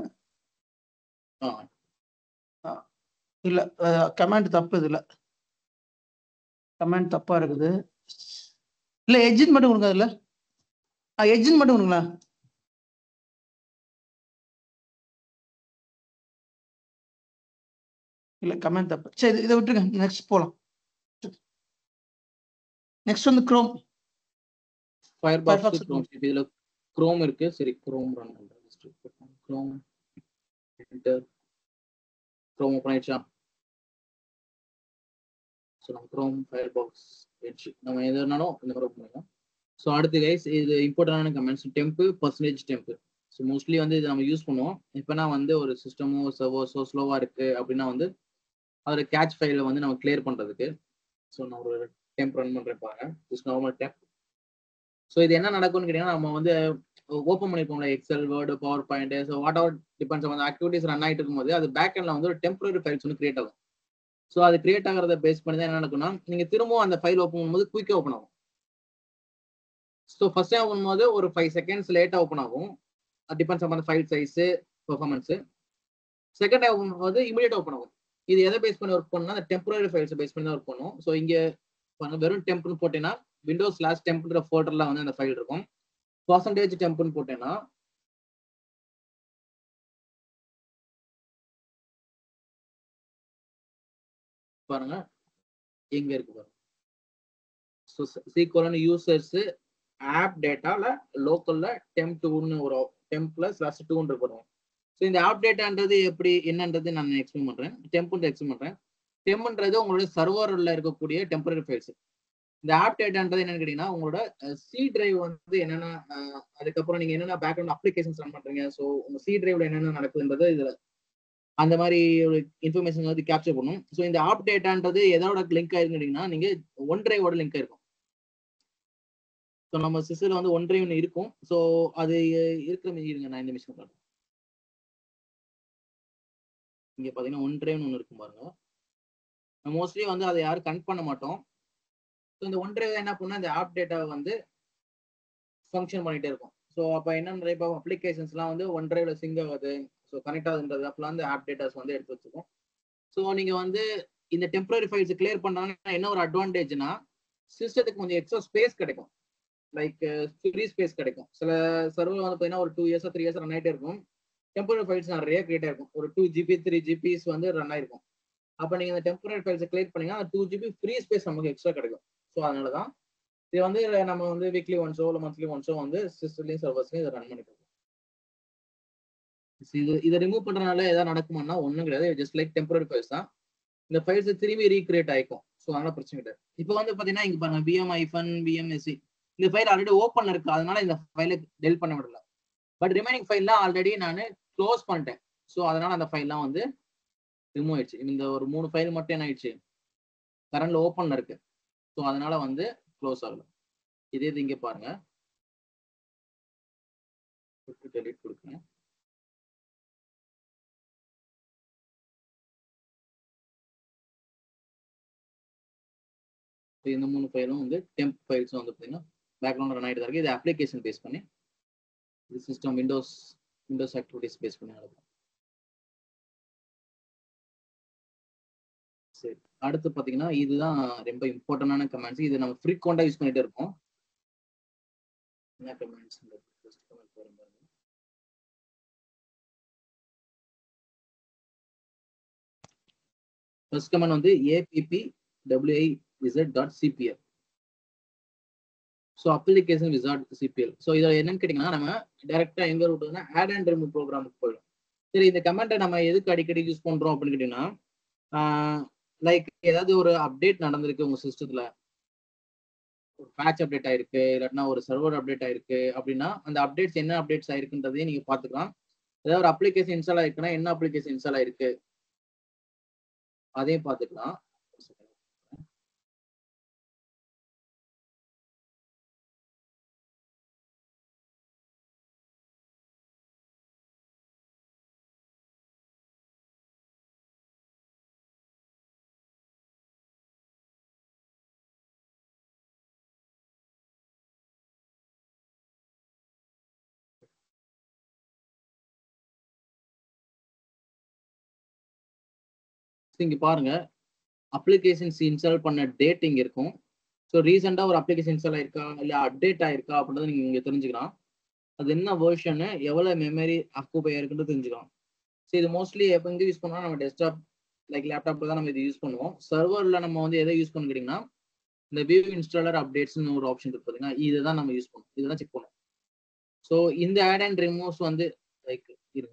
ஆ இல்ல கமாண்ட் தப்பு இதுல கமாண்ட் தப்பா இருக்குது இல்ல எஜ்ஜின் மட்டும் கொடுங்க அதுல எஜ்ஜின் மட்டும் கொடுங்களேன் இல்ல கமெண்ட் தப்பு சரி இதை விட்டுருங்க நெக்ஸ்ட் போலாம் நெக்ஸ்ட் வந்து Chrome fire Firefox box Chrome இதுல க்ரோம் இருக்கு சரி க்ரோம் ரன் பண்றேன் க்ரோம் என்டர் க்ரோம் ஓப்பன் ஆயிடுச்சா ஸோ நம்ம க்ரோம் ஃபயர் பாக்ஸ் எட்ஜ் நம்ம எது வேணாலும் இந்த மாதிரி ஓப்பன் பண்ணிக்கலாம் ஸோ அடுத்து கைஸ் இது இம்பார்ட்டன்டான comments temp percentage temp so mostly வந்து இது நம்ம யூஸ் பண்ணுவோம் இப்போனா வந்து ஒரு சிஸ்டமோ சர்வர்ஸோ ஸ்லோவாக இருக்கு அப்படின்னா வந்து அதோட கேட்ச் ஃபைலை வந்து நம்ம கிளியர் பண்ணுறதுக்கு ஸோ நான் ஒரு டெம்ப் ரன் பண்ணுறேன் பாருங்க ஜஸ்ட் நார்மல் டெம்ப் ஸோ இது என்ன நடக்கும்னு கேட்டீங்கன்னா நம்ம வந்து ஓப்பன் பண்ணிருக்கோம்ல Excel Word PowerPoint so whatever depends அந்த ஆக்டிவிட்டிஸ் ரன் ஆகிட்டு இருக்கும்போது அது பேக் எண்ட்ல வந்து ஒரு டெம்பரரி ஃபைல்ஸ் வந்து கிரியேட் ஆகும் ஸோ அது கிரியேட் ஆகிறத பேஸ் பண்ணி தான் என்ன நடக்கும்னா நீங்க திரும்பவும் அந்த ஃபைல் ஓப்பன் பண்ணும்போது குயிக்காக ஓப்பன் ஆகும் ஸோ ஃபர்ஸ்ட் டைம் ஓப்பன் போது ஒரு ஃபைவ் செகண்ட்ஸ் லேட்டாக ஓப்பன் ஆகும் depends on file size performance second time open போது இமீடியட் ஓப்பன் ஆகும் இது எதை பேஸ் பண்ணி ஒர்க் பண்ணா அந்த டெம்பரரி ஃபைல்ஸ் பேஸ் பண்ணி தான் ஒர்க் பண்ணும் ஸோ இங்க பாருங்க, வெறும் டெம்ப்னு போட்டேன்னா விண்டோஸ் ஸ்லாஷ் டெம்ப்ன்ற ஃபோல்டர்ல வந்து அந்த ஃபைல் இருக்கும் பர்சன்டேஜ் டெம்ப்னு போட்டேன்னா பாருங்க எங்க இருக்கு பாருங்க ஸோ சீக்வலன் யூசர்ஸ் ஆப் டேட்டால லோக்கல்ல டெம் டூன்னு ஒரு டெம் பிளஸ் லாஸ்ட் டூன்னு இருக்கும் ஸோ இந்த ஆப் டேட்டான்றது எப்படி என்னன்றது நான் எக்ஸ்பிளைன் பண்றேன் டெம்ப்னு எக்ஸ்பிளைன் பண்றேன் டெம்ன்றது உங்களுடைய சர்வரில் இருக்கக்கூடிய டெம்பரரி ஃபைல்ஸ் இந்த ஆப் டேட்டான்றது என்னன்னு கேட்டீங்கன்னா உங்களோட சி டிரைவ் வந்து என்னென்ன அஹ், அதுக்கப்புறம் நீங்க என்னென்ன பேக்ரவுண்ட் அப்ளிகேஷன்ஸ் ரன் பண்றீங்க ஸோ உங்க சி டிரைவ்ல என்னென்ன நடக்குதுன்றது இதுல அந்த மாதிரி ஒரு இன்ஃபர்மேஷன் வந்து கேப்சர் பண்ணும் ஸோ இந்த ஆப் டேட்டான்றது எதோட லிங்க் ஆயிருக்குன்னு கேட்டீங்கன்னா நீங்க ஒன் டிரைவோட லிங்க் ஆயிருக்கும் ஸோ நம்ம சிஸ்டத்தில் வந்து ஒன் டிரைவ் இருக்கும் ஸோ அது இருக்கிற மாதிரி இருங்க நான் இந்த மிஷின் காட்டுறேன் இங்க பாத்தீங்கன்னா ஒன் டிரைவ்னு ஒன்று இருக்கும் பாருங்க மோஸ்ட்லி வந்து அதை யாரும் கனெக்ட் பண்ண மாட்டோம் ஸோ இந்த ஒன் டிரைவ் என்ன பண்ணா இந்த ஆப் டேட்டாவை வந்து ஃபங்க்ஷன் பண்ணிட்டே இருக்கும் ஸோ அப்போ என்னென்ன டைப் ஆஃப் அப்ளிகேஷன்ஸ்லாம் வந்து ஒன் டிரைவ்ல சிங்க் ஆகுது ஸோ கனெக்ட் ஆகுதுன்றது அப்பெல்லாம் இந்த ஆப் டேட்டாஸ் வந்து எடுத்து வச்சுக்கும் ஸோ நீங்க வந்து இந்த டெம்பரரி ஃபைல்ஸ் கிளியர் பண்ணாங்கன்னா என்ன ஒரு அட்வான்டேஜ்னா சிஸ்டத்துக்கு கொஞ்சம் எக்ஸ்ட்ரா ஸ்பேஸ் கிடைக்கும் லைக் ஃப்ரீ ஸ்பேஸ் கிடைக்கும் சில சர்வர் வந்து பார்த்தீங்கன்னா ஒரு two years three years run ஆகிட்டே இருக்கும் டெம்பரரி ஃபைல்ஸ் நிறைய கிரியேட் ஆயிருக்கும் ஒரு டூ ஜிபி த்ரீ ஜிபிஸ் வந்து ரன் ஆயிருக்கும் அப்போ நீங்க இந்த டெம்பரரி ஃபைல்ஸ் கிளியர் பண்ணீங்கன்னா டூ ஜிபி ஃப்ரீ ஸ்பேஸ் நமக்கு எக்ஸ்ட்ரா கிடைக்கும் ஸோ அதனால தான் இது வந்து நம்ம வந்து வீக்லி ஒன்ஸோ இல்லை மந்த்லி ஒன்ஸோ வந்து சிஸ்டர்லையும் சர்வர்ஸ்லையும் இதை ரன் பண்ணிட்டு இருக்கோம் இது இதை ரிமூவ் பண்றதுனால ஏதாவது நடக்குமான்னா ஒன்றும் கிடையாது ஜஸ்ட் லைக் டெம்பரரி ஃபைல்ஸ் தான் இந்த ஃபைல்ஸ் திரும்பி ரீக்ரியேட் ஆயிக்கும் ஸோ அதனால பிரச்சனை கிடையாது இப்போ வந்து பார்த்தீங்கன்னா இங்க பாருங்க பிஎம் ஐஃபன் பிஎம்எஸ்சி இந்த ஃபைல் ஆல்ரெடி ஓப்பன் இருக்கு அதனால இந்த ஃபைலை டெல் பண்ண விடல பட் ரிமைனிங் ஃபைல்லாம் ஆல்ரெடி நான் க்ளோஸ் பண்ணிட்டேன் ஸோ அதனால அந்த ஃபைல்லாம் வந்து ரிமூவ் ஆயிடுச்சு இந்த ஒரு மூணு ஃபைல் மட்டும் என்ன ஆயிடுச்சு கரண்ட்ல ஓப்பன்ல இருக்கு ஸோ அதனால வந்து க்ளோஸ் ஆகல இதே இது இங்க பாருங்க டெலிட் கொடுக்குங்க So இந்த மூணு ஃபைலும் வந்து டெம்ப் ஃபைல்ஸ் வந்து பார்த்தீங்கன்னா பேக்ரவுண்ட் ரன் ஆகிட்டு தான் இருக்கு இது அப்ளிகேஷன் பேஸ் பண்ணி இது system Windows Windows activities base பண்ணி நடக்கும் சரி அடுத்து பாத்தீங்கன்னா இதுதான் ரொம்ப இம்பார்ட்டன்டான கமெண்ட்ஸ் இது நம்ம ஃப்ரீக்வெண்டா யூஸ் பண்ணிட்டே இருப்போம் என்ன கமெண்ட்ஸ் ஃபர்ஸ்ட் கமெண்ட் பாருங்க ஃபர்ஸ்ட் கமெண்ட் வந்து APP WI wizard dot CPL so application wizard CPL so இதில் என்னன்னு கேட்டிங்கன்னா நம்ம டேரெக்டாக எங்கே விட்டுனா ஆட் அண்ட் ரிமூவ் ப்ரோக்ராமுக்கு போயிடும் சரி இந்த கமெண்ட்டை நம்ம எதுக்கு அடிக்கடி யூஸ் பண்ணுறோம் அப்படின்னு கேட்டிங்கன்னா லைக் ஏதாவது ஒரு அப்டேட் நடந்திருக்கு உங்கள் சிஸ்டத்தில் ஒரு பேட்ச் அப்டேட் ஆயிருக்கு இல்லாட்டினா ஒரு சர்வர் அப்டேட் ஆயிருக்கு அப்படின்னா அந்த அப்டேட்ஸ் என்ன அப்டேட்ஸ் ஆயிருக்குன்றதையும் நீங்கள் பார்த்துக்கலாம் ஏதாவது ஒரு அப்ளிகேஷன் இன்ஸ்டால் ஆயிருக்குன்னா என்ன அப்ளிகேஷன் இன்ஸ்டால் ஆயிருக்கு அதையும் பார்த்துக்கலாம் இங்க பாருங்க அப்ளிகேஷன்ஸ் இன்ஸ்டால் பண்ண டேட் இங்க இருக்கும் ஸோ ரீசெண்டாக ஒரு அப்ளிகேஷன் இன்ஸ்டால் ஆயிருக்கா இல்லை அப்டேட் ஆயிருக்கா அப்படின்றத நீங்க இங்க தெரிஞ்சுக்கலாம் அது என்ன வேர்ஷனு எவ்வளோ மெமரி ஆக்குபை ஆயிருக்குன்றது தெரிஞ்சுக்கலாம் ஸோ இது மோஸ்ட்லி எப்போ எங்கே யூஸ் பண்ணோம் நம்ம டெஸ்க்டாப் லைக் லேப்டாப்ல தான் நம்ம இது யூஸ் பண்ணுவோம் சர்வரில் நம்ம வந்து எதை யூஸ் பண்ண கேட்டிங்கன்னா இந்த வியூ இன்ஸ்டாலர் அப்டேட்ஸ்னு ஒரு ஆப்ஷன் இருக்கு பார்த்தீங்கன்னா இதுதான் நம்ம யூஸ் பண்ணுவோம் இதுதான் செக் பண்ணுவோம் ஸோ இந்த ஆட் அண்ட் ரிமூவ்ஸ் வந்து லைக் இருங்க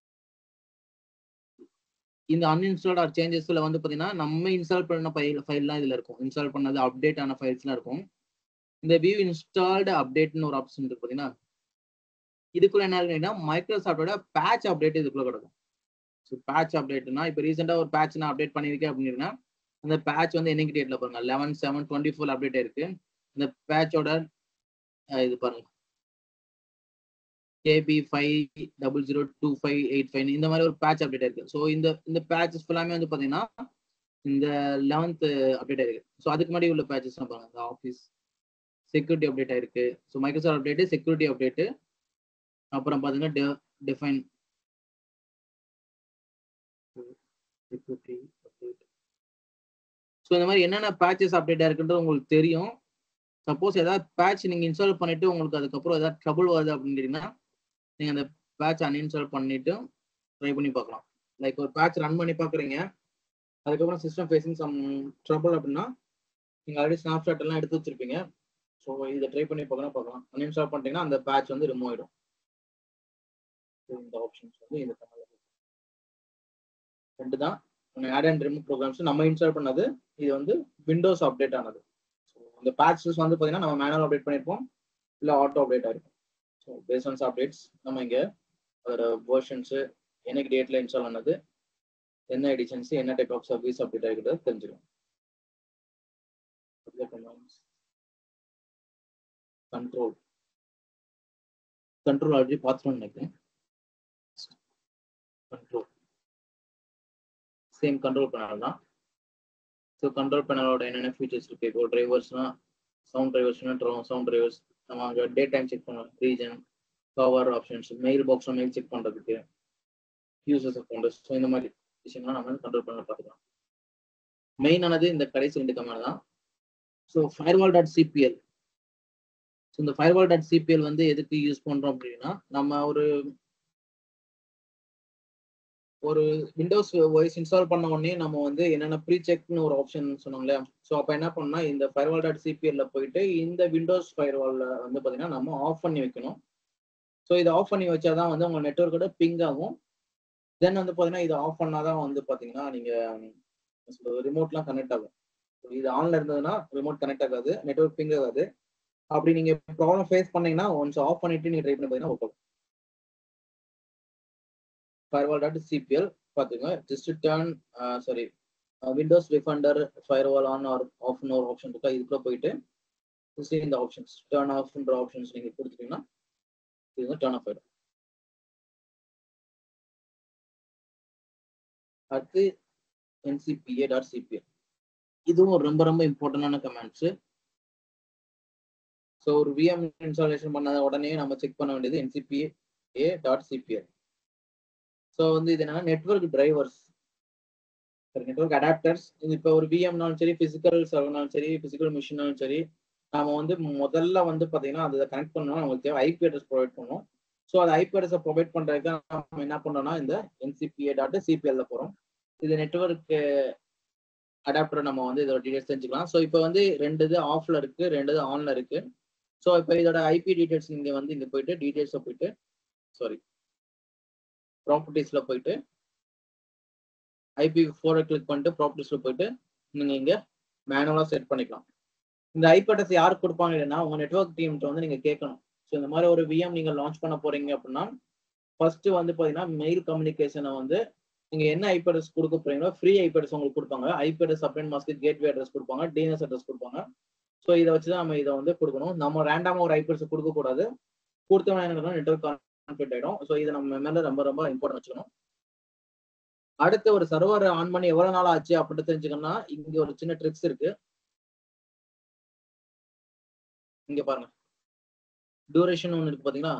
இந்த அன்இன்ஸ்டால்ட் ஆர் சேஞ்சஸ்ல வந்து பார்த்தீங்கன்னா நம்ம இன்ஸ்டால் பண்ண ஃபைல் ஃபைல்லாம் இதில் இருக்கும் இன்ஸ்டால் பண்ணது அப்டேட் ஆன ஃபைல்ஸ்லாம் இருக்கும் இந்த வியூ இன்ஸ்டால்டு அப்டேட்னு ஒரு ஆப்ஷன் இருக்கு பார்த்தீங்கன்னா இதுக்குள்ள என்ன இருக்குன்னா மைக்ரோசாஃப்டோட பேட்ச் அப்டேட் இதுக்குள்ள கிடக்கும் ஸோ பேட்ச் அப்டேட்னா இப்போ ரீசெண்டாக ஒரு பேட்ச் நான் அப்டேட் பண்ணியிருக்கேன் அப்படின்னா அந்த பேட்ச் வந்து என்னைக்கு டேட்ல பாருங்க eleven seven twenty four update ஆயிருக்கு இந்த பேட்சோட இது பாருங்க KB five double zero two five eight five இந்த மாதிரி ஒரு பேட்ச் அப்டேட் இருக்கு ஸோ இந்த இந்த பேட்சஸ் ஃபுல்லாமே வந்து பார்த்தீங்கன்னா இந்த லெவன்த் அப்டேட் ஆயிருக்கு ஸோ அதுக்கு முன்னாடி உள்ள பேட்சஸ் பாருங்க இந்த ஆஃபீஸ் செக்யூரிட்டி அப்டேட் ஆயிருக்கு so Microsoft update security update அப்புறம் பார்த்தீங்கன்னா டிஃபைன் செக்யூரிட்டி அப்டேட் ஸோ இந்த மாதிரி என்னென்ன பேட்சஸ் அப்டேட் ஆயிருக்குன்றது உங்களுக்கு தெரியும் சப்போஸ் ஏதாவது பேட்ச் நீங்கள் இன்ஸ்டால் பண்ணிட்டு உங்களுக்கு அதுக்கப்புறம் ஏதாவது ட்ரபுள் வருது அப்படின்னு கேட்டிங்கன்னா நீங்கள் அந்த பேட்ச் அன்இன்ஸ்டால் பண்ணிட்டு ட்ரை பண்ணி பார்க்கலாம் லைக் ஒரு பேட்ச் ரன் பண்ணி பார்க்குறீங்க அதுக்கப்புறம் சிஸ்டம் ஃபேஸிங் சம் ட்ரபுள் அப்படின்னா நீங்கள் ஆல்ரெடி ஸ்னாப்ஷாட் எல்லாம் எடுத்து வச்சிருப்பீங்க ஸோ இதை ட்ரை பண்ணி பார்க்கலாம் பார்க்கலாம் அன்இன்ஸ்டால் பண்ணிட்டீங்கன்னா அந்த பேட்ச் வந்து ரிமூவ் ஆயிடும் இந்த ஆப்ஷன்ஸ் வந்து இந்த ரெண்டு தான் ஆட் அண்ட் ரிமூவ் ப்ரோக்ராம்ஸ் நம்ம இன்ஸ்டால் பண்ணது இது வந்து விண்டோஸ் அப்டேட் ஆனது ஸோ இந்த பேட்சஸ் வந்து பார்த்தீங்கன்னா நம்ம மேனுவல் அப்டேட் பண்ணியிருப்போம் இல்லை ஆட்டோ அப்டேட் ஆயிருக்கும் ஸோ பேஸ் அப்டேட்ஸ் நம்ம இங்கே அதோட வேர்ஷன்ஸு என்னைக்கு டேட்டில் இன்ஸ்டால் ஆனது என்ன எடிஷன்ஸ் என்ன டைப் ஆஃப் சர்வீஸ் அப்டேட் ஆகிருக்கிறது தெரிஞ்சிடும் கண்ட்ரோல் கண்ட்ரோல் ஆல்ரெடி பார்த்துருவோம்னு நினைக்கிறேன் கண்ட்ரோல் சேம் கண்ட்ரோல் பேனல் தான் ஸோ கண்ட்ரோல் பேனலோட என்னென்ன ஃபீச்சர்ஸ் இருக்கு இப்போ டிரைவர்ஸ்னா சவுண்ட் டிரைவர்ஸ்னா சவுண்ட் டிரைவர்ஸ் நம்ம அங்கே டே டைம் செக் பண்ணுவோம் ரீஜன் கவர் ஆப்ஷன்ஸ் மெயில் பாக்ஸில் மெயில் செக் பண்ணுறதுக்கு யூசர்ஸ் அக்கௌண்ட்ஸ் ஸோ இந்த மாதிரி விஷயங்கள்லாம் நம்ம கண்ட்ரோல் பேனல் பார்த்துக்கலாம் மெயினானது இந்த கடைசி ரெண்டு கமெண்ட் தான் so firewall dot CPL so இந்த ஃபயர்வால் டாட் சிபிஎல் வந்து எதுக்கு யூஸ் பண்ணுறோம் அப்படின்னா நம்ம ஒரு ஒரு விண்டோஸ் வாய்ஸ் இன்ஸ்டால் பண்ண உடனே நம்ம வந்து என்னென்ன ப்ரீ செக்னு ஒரு ஆப்ஷன் சொன்னாங்களே ஸோ அப்போ என்ன பண்ணா இந்த ஃபயர்வால் டாட் சிபிஎல்ல போயிட்டு இந்த விண்டோஸ் ஃபயர்வால்ல வந்து பார்த்தீங்கன்னா நம்ம ஆஃப் பண்ணி வைக்கணும் ஸோ இதை ஆஃப் பண்ணி வச்சாதான் வந்து உங்க நெட்ஒர்க்கோட பிங் ஆகும் தென் வந்து பார்த்தீங்கன்னா இதை ஆஃப் பண்ணாதான் வந்து பார்த்தீங்கன்னா நீங்கள் ரிமோட்லாம் கனெக்ட் ஆகும் இது ஆன்ல இருந்ததுன்னா ரிமோட் கனெக்ட் ஆகாது நெட்ஒர்க் பிங் ஆகாது அப்படி நீங்க ப்ராப்ளம் ஃபேஸ் பண்ணீங்கன்னா ஒன்ஸ் ஆஃப் பண்ணிட்டு நீங்க ட்ரை பண்ணி பார்த்தீங்கன்னா ஓகே ஃபயர்வால் டாட் சிபிஎல் பார்த்துங்க just turn sorry Windows defender firewall on or ஆஃப்னு ஒரு ஆப்ஷன் இருக்கா இதுக்குள்ள போயிட்டு ஜஸ்ட் இந்த ஆப்ஷன்ஸ் டர்ன் ஆஃப்ன்ற ஆப்ஷன்ஸ் நீங்க கொடுத்துட்டீங்கன்னா இது வந்து டர்ன் ஆஃப் ஆயிடும் அடுத்து என்சிபிஏ டாட் சிபிஎல் இதுவும் ரொம்ப ரொம்ப இம்பார்ட்டண்டான கமெண்ட்ஸ் ஸோ ஒரு விஎம் இன்ஸ்டாலேஷன் பண்ண உடனே நம்ம செக் பண்ண வேண்டியது NCPA A dot CPL so வந்து இது என்னன்னா நெட்ஒர்க் டிரைவர்ஸ் நெட்ஒர்க் அடாப்டர்ஸ் இப்போ ஒரு விஎம்னாலும் சரி ஃபிசிக்கல் சர்வர்னாலும் சரி ஃபிசிக்கல் மிஷினாலும் சரி நாம வந்து முதல்ல வந்து பார்த்தீங்கன்னா அதை கனெக்ட் பண்ணணும் நமக்கு தேவை ஐபி அட்ரஸ் ப்ரொவைட் பண்ணணும் ஸோ அது ஐபி அட்ரஸை ப்ரொவைட் பண்ணுறதுக்கு நம்ம என்ன பண்ணோம்னா இந்த என்சிபிஏ டாட் சிபிஎல்ல போகிறோம் இது நெட்ஒர்க் அடாப்டர் நம்ம வந்து இதோட டீடைல்ஸ் தெரிஞ்சுக்கலாம் ஸோ இப்போ வந்து ரெண்டு இது ஆஃப்ல இருக்கு ரெண்டு இது ஆன்ல இருக்கு ஸோ இப்போ இதோட ஐபி டீடைல்ஸ் இங்கே வந்து இங்கே போயிட்டு டீடைல்ஸை போயிட்டு சாரி ப்ராப்பர்ட்டிஸ்ல போயிட்டு ஐபி ஃபோரை கிளிக் பண்ணிட்டு ப்ராப்பர்ட்டிஸ்ல போயிட்டு நீங்க இங்க மேனுவலா செட் பண்ணிக்கலாம் இந்த ஐபி அட்ரஸ் யாருக்கு கொடுப்பாங்க இல்லைன்னா உங்க நெட்ஒர்க் டீம்கிட்ட வந்து நீங்க கேட்கணும் ஸோ இந்த மாதிரி ஒரு விஎம் நீங்க லான்ச் பண்ண போறீங்க அப்படின்னா ஃபர்ஸ்ட் வந்து பாத்தீங்கன்னா மெயில் கம்யூனிகேஷனை வந்து நீங்க என்ன ஐபி அட்ரஸ் கொடுக்க போறீங்களோ ஃப்ரீ ஐபி அட்ரஸ் உங்களுக்கு கொடுப்பாங்க ஐபி அட்ரஸ் அப்ளைன் மாஸ்க்கு கேட்வே அட்ரஸ் கொடுப்பாங்க டிஎன்எஸ் அட்ரஸ் கொடுப்பாங்க ஸோ இதை வச்சு தான் நம்ம இதை வந்து கொடுக்கணும் நம்ம ரேண்டாமா ஒரு ஐபி அட்ரஸ் கொடுக்க கூடாது கொடுத்தவங்க என்ன நெட்ஒர்க் கான்ஃபிளிக் ஆயிடும் ஸோ இதை நம்ம மேல ரொம்ப ரொம்ப இம்பார்ட்டன் வச்சுக்கணும் அடுத்து ஒரு சர்வர் ஆன் பண்ணி எவ்வளவு நாள் ஆச்சு அப்படின்னு தெரிஞ்சுக்கணும்னா இங்க ஒரு சின்ன ட்ரிக்ஸ் இருக்கு இங்க பாருங்க டியூரேஷன் ஒன்று இருக்கு பாத்தீங்களா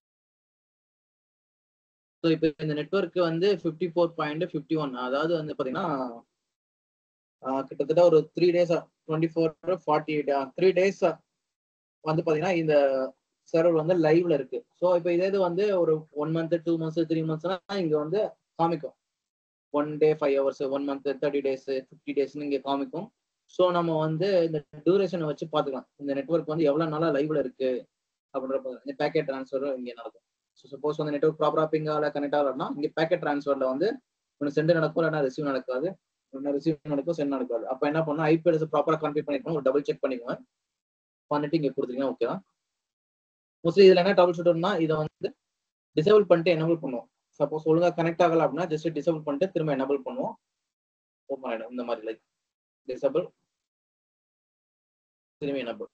ஸோ இப்போ இந்த நெட்ஒர்க் வந்து fifty four point fifty one அதாவது வந்து பாத்தீங்கன்னா கிட்டத்தட்ட ஒரு three days twenty four forty eight three days வந்து பாத்தீங்கன்னா இந்த சர்வர் வந்து லைவ்ல இருக்கு ஸோ இப்போ இதே இது வந்து ஒரு one month two months three மந்த்ஸ்னா இங்க வந்து காமிக்கும் one day five hours one month thirty days fifty டேஸ்னு இங்கே காமிக்கும் ஸோ நம்ம வந்து இந்த டியூரேஷனை வச்சு பார்த்துக்கலாம் இந்த நெட்ஒர்க் வந்து எவ்வளோ நாளாக லைவ்ல இருக்கு அப்படின்ற இந்த பேக்கெட் ட்ரான்ஸ்ஃபரும் இங்கே நடக்கும் ஸோ சப்போஸ் வந்து நெட்ஒர்க் ப்ராப்பராக பிங்கால கனெக்ட் ஆகலன்னா இங்கே பேக்கெட் ட்ரான்ஸ்ஃபர்ல வந்து ஒன்று சென்ட் நடக்கும் இல்லைனா ரிசீவ் நடக்காது ஒன்று ரிசீவ் நடக்கும் சென்ட் நடக்காது அப்போ என்ன பண்ணணும் ஐபி அட்ரஸ் ப்ராப்பராக கன்ஃபிக் பண்ணிக்கணும் ஒரு டபுள் செக் பண்ணிக்கோங்க பண்ணிட்டு இங்கே கொடுத்துருங்க ஓகே தான் மோஸ்ட்லி இதில் என்ன டபுள் ஷூட்டர்னா இதை வந்து டிசேபிள் பண்ணிட்டு எனபிள் பண்ணுவோம் சப்போஸ் ஒழுங்கா கனெக்ட் ஆகல அப்படின்னா ஜஸ்ட் டிசேபிள் பண்ணிட்டு திரும்ப எனபிள் பண்ணுவோம் ஓப்பன் ஆயிடும் இந்த மாதிரி லைக் டிசேபிள் திரும்பி எனபிள்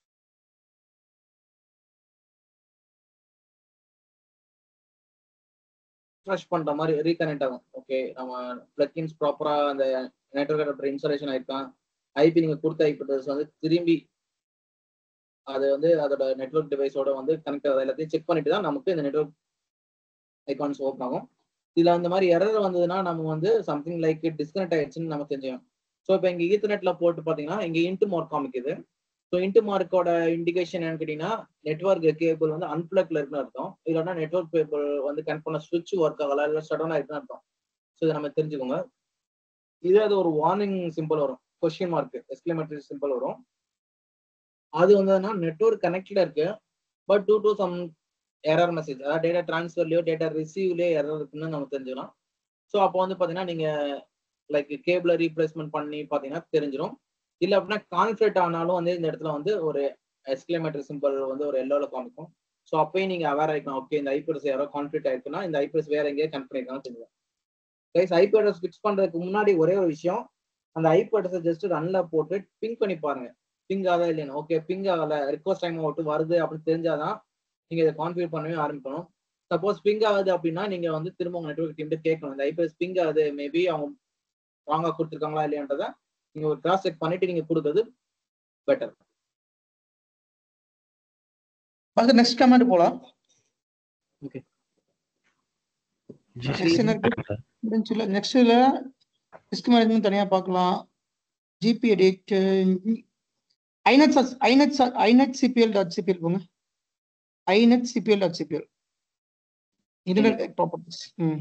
ஃப்ரெஷ் பண்ற மாதிரி ரீகனெக்ட் ஆகும் ஓகே நம்ம பிளக்இன்ஸ் ப்ராப்பரா அந்த நெட்ஒர்க் அடாப்டர் இன்ஸ்டாலேஷன் ஆயிருக்கான் ஐபி நீங்க கொடுத்த ஐபி அட்ரஸ் வந்து திரும்பி அது வந்து அதோட நெட்ஒர்க் டிவைஸோட வந்து கனெக்ட் ஆகுது எல்லாத்தையும் செக் பண்ணிட்டு தான் நமக்கு இந்த நெட்ஒர்க் ஐகான்ஸ் ஓப்பன் ஆகும் இதுல அந்த மாதிரி எரர் வந்ததுன்னா நம்ம வந்து சம்திங் லைக் டிஸ்கனெக்ட் ஆயிடுச்சுன்னு நம்ம தெரிஞ்சுக்கணும் ஸோ இப்போ இங்க ஈத்தர்நெட்ல போட்டு பாத்தீங்கன்னா இங்க இன்ட்டு மார்க் காமிக்குது ஸோ இன்ட்டு மார்க்கோட இண்டிகேஷன் என்னன்னு கேட்டீங்கன்னா நெட்ஒர்க் கேபிள் வந்து அன்பிளக்ல இருக்குன்னு அர்த்தம் இல்லைன்னா நெட்ஒர்க் கேபிள் வந்து கனெக்ட் பண்ண சுவிட்ச் ஒர்க் ஆகல இல்லை ஷடனா இருக்குன்னு அர்த்தம் ஸோ இதை நம்ம தெரிஞ்சுக்கோங்க இதே அது ஒரு வார்னிங் சிம்பிள் வரும் கொஸ்டின் மார்க் எக்ஸ்கிளமேட்டரி சிம்பிள் வரும் அது வந்ததுன்னா நெட்ஒர்க் கனெக்டட் இருக்கு but due to some error message அதாவது டேட்டா டிரான்ஸ்ஃபர்லயோ டேட்டா ரிசீவ்லயோ எரர் இருக்குன்னு நம்ம தெரிஞ்சுக்கலாம் ஸோ அப்போ வந்து பார்த்தீங்கன்னா நீங்க லைக் கேபிள ரீப்ளேஸ்மெண்ட் பண்ணி பார்த்தீங்கன்னா தெரிஞ்சிடும் இல்லை அப்படின்னா கான்ஃபிளிக்ட் ஆனாலும் வந்து இந்த இடத்துல வந்து ஒரு எக்ஸ்கிளமேட்டரி சிம்பிள் வந்து ஒரு எல்லோல காமிக்கும் ஸோ அப்பயும் நீங்க அவேர் ஆகிக்கலாம் ஓகே இந்த ஐபிஎஸ் யாரோ கான்ஃபிளிக்ட் ஆயிருக்குன்னா இந்த ஐபிஎஸ் வேற எங்கேயோ கனெக்ட் பண்ணிருக்காங்க தெரியும் கைஸ் ஐபி அட்ரஸ் ஃபிக்ஸ் பண்றதுக்கு முன்னாடி ஒரே ஒரு விஷயம் அந்த ஐபி அட்ரஸ் ஜஸ்ட் ரன்ல போட்டு பிங் பண்ணி பாருங்க பிங் ஆகல இல்லையா ஓகே பிங் ஆகல ரிக்வஸ்ட் டைம் அவுட் வருது அப்படின்னு தெரிஞ்சாதான் நீங்க இதை கான்ஃபிகர் பண்ணவே ஆரம்பிக்கணும் சப்போஸ் பிங் ஆகுது அப்படின்னா நீங்க வந்து திரும்ப உங்க நெட்ஒர்க் டீம் கேட்கணும் இந்த ஐபிஎஸ் பிங் ஆகுது மேபி அவங்க ராங்கா கொடுத்துருக்காங்களா இல்லையான்றத நீங்க ஒரு கிராஸ் செக் பண்ணிட்டு நீங்க கொடுக்கறது பெட்டர் அடுத்து நெக்ஸ்ட் கமெண்ட் போலாம் ஜி Next என்ன இருக்கு? முடிஞ்சுல நெக்ஸ்ட்ல ரிஸ்க் மேனேஜ்மெண்ட் தனியா பார்க்கலாம் GP edit inet inet inet CPL dot CPL போங்க inet CPL dot CPL internet properties ம்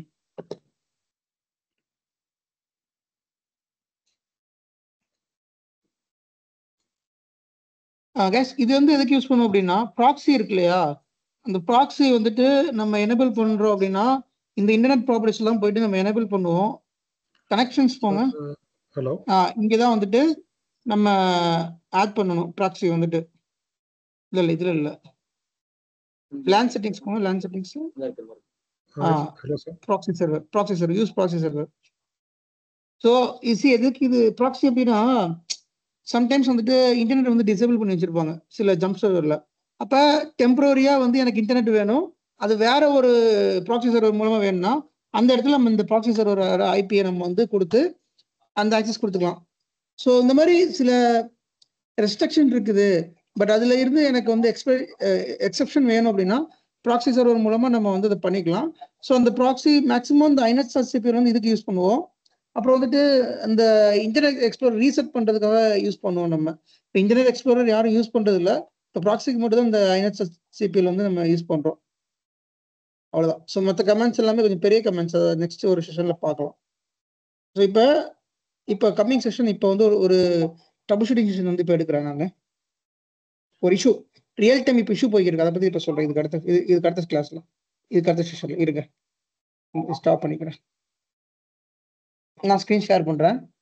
கேஸ் இது வந்து எதுக்கு யூஸ் பண்ணுவோம் அப்படின்னா ப்ராக்ஸி இருக்கு இல்லையா அந்த ப்ராக்ஸி வந்துட்டு நம்ம எனேபிள் பண்றோம் அப்படின்னா இந்த இன்டர்நெட் ப்ராப்பர்ட்டிஸ் எல்லாம் போயிட்டு நம்ம எனேபிள் பண்ணுவோம் கனெக்ஷன்ஸ் போங்க ஹலோ இங்கே தான் வந்துட்டு நம்ம ஆட் பண்ணணும் ப்ராக்ஸி வந்துட்டு இல்ல இல்ல இதுல இல்ல லேண்ட் செட்டிங்ஸ் போங்க லேண்ட் செட்டிங்ஸ் ஆ. Hello sir proxy server proxy server use proxy server so இது எதுக்கு இது ப்ராக்ஸி அப்படின்னா சம்டைம்ஸ் வந்துட்டு இன்டர்நெட் வந்து டிசேபிள் பண்ணி வச்சிருப்பாங்க சில ஜம்ப் சர்வரில் அப்போ டெம்பரரியாக வந்து எனக்கு இன்டர்நெட் வேணும் அது வேற ஒரு ப்ராக்ஸி சர்வர் மூலமாக வேணும்னா அந்த இடத்துல நம்ம இந்த ப்ராக்ஸி சர்வர் ஐபியை நம்ம வந்து கொடுத்து அந்த ஆக்சஸ் கொடுத்துக்கலாம் ஸோ இந்த மாதிரி சில ரெஸ்ட்ரிக்ஷன் இருக்குது பட் அதுல இருந்து எனக்கு வந்து எக்ஸ்பெ எக்ஸெப்ஷன் வேணும் அப்படின்னா ப்ராக்ஸி சர்வர் மூலமா நம்ம வந்து அதை பண்ணிக்கலாம் ஸோ அந்த ப்ராக்ஸி மேக்ஸிமம் இந்த ஐநெட் சிபிஆர் வந்து இதுக்கு யூஸ் பண்ணுவோம் அப்புறம் வந்துட்டு அந்த இன்டர்நெட் எக்ஸ்ப்ளோர் ரீசெட் பண்றதுக்காக யூஸ் பண்ணுவோம் நம்ம இப்போ இன்டர்நெட் எக்ஸ்ப்ளோரர் யாரும் யூஸ் பண்றது இல்ல இப்போ ப்ராக்ஸிக்கு மட்டும் தான் இந்த ஐநெட் சிபிஎல் வந்து நம்ம யூஸ் பண்றோம் அவ்வளவுதான் ஸோ மற்ற கமெண்ட்ஸ் எல்லாமே கொஞ்சம் பெரிய கமெண்ட்ஸ் அதை நெக்ஸ்ட் ஒரு செஷன்ல பார்க்கலாம் ஸோ இப்போ இப்போ கம்மிங் செஷன் இப்போ வந்து ஒரு ஒரு ட்ரபிள் ஷூட்டிங் செஷன் வந்து இப்போ எடுக்கிறேன் நான் ஒரு இஷ்யூ ரியல் டைம் இப்போ இஷ்யூ போய்க்கிருக்கு அதை பத்தி இப்போ சொல்றேன் இதுக்கு அடுத்த இது இதுக்கு அடுத்த கிளாஸ்ல இதுக்கு அடுத்த செஷன்ல இருங்க ஸ்டாப் பண்ணிக்கிறேன் நான் ஸ்க்ரீன் ஷேர் பண்றேன்